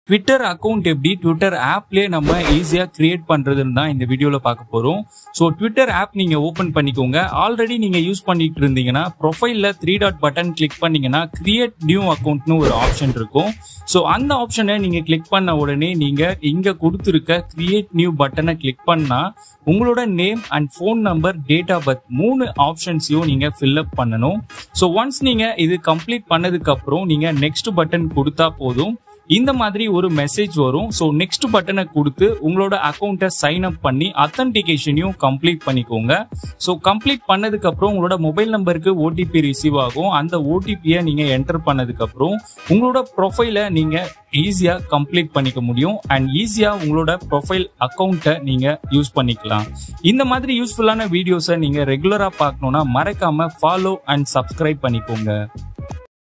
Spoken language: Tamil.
ட்விட்டர் அக்கௌண்ட் எப்படி ட்விட்டர் ஆப்லேயே நம்ம ஈஸியாக கிரியேட் பண்ணுறதுன்னு தான் இந்த வீடியோவில் பார்க்க போகிறோம் ஸோ ட்விட்டர் ஆப் நீங்கள் ஓப்பன் பண்ணிக்கோங்க ஆல்ரெடி நீங்கள் யூஸ் பண்ணிட்டு இருந்தீங்கன்னா ப்ரொஃபைலில் த்ரீ டாட் பட்டன் கிளிக் பண்ணீங்கன்னா கிரியேட் நியூ அக்கௌண்ட்னு ஒரு ஆப்ஷன் இருக்கும் ஸோ அந்த ஆப்ஷனை நீங்கள் கிளிக் பண்ண உடனே நீங்கள் இங்கே கொடுத்துருக்க கிரியேட் நியூ பட்டனை கிளிக் பண்ணால் உங்களோட name and phone number date of birth மூணு ஆப்ஷன்ஸையும் நீங்கள் ஃபில்அப் பண்ணணும் ஸோ ஒன்ஸ் நீங்கள் இது கம்ப்ளீட் பண்ணதுக்கப்புறம் நீங்கள் நெக்ஸ்ட் பட்டன் கொடுத்தா போதும் இந்த மாதிரி ஒரு மெசேஜ் வரும் ஸோ நெக்ஸ்ட் பட்டனை கொடுத்து உங்களோட அக்கௌண்ட்டை சைன் அப் பண்ணி அத்தன்டிகேஷனையும் கம்ப்ளீட் பண்ணிக்கோங்க ஸோ கம்ப்ளீட் பண்ணதுக்கு அப்புறம் உங்களோட மொபைல் நம்பருக்கு ஓடிபி ரிசீவ் ஆகும் அந்த ஓடிபியை நீங்க என்டர் பண்ணதுக்கு அப்புறம் உங்களோட ப்ரொஃபைலை நீங்க ஈஸியா கம்ப்ளீட் பண்ணிக்க முடியும் அண்ட் ஈஸியா உங்களோட ப்ரொஃபைல் அக்கௌண்ட்டை நீங்க யூஸ் பண்ணிக்கலாம் இந்த மாதிரி யூஸ்ஃபுல்லான வீடியோஸை நீங்க ரெகுலரா பார்க்கணும்னா மறக்காம ஃபாலோ அண்ட் சப்ஸ்கிரைப் பண்ணிக்கோங்க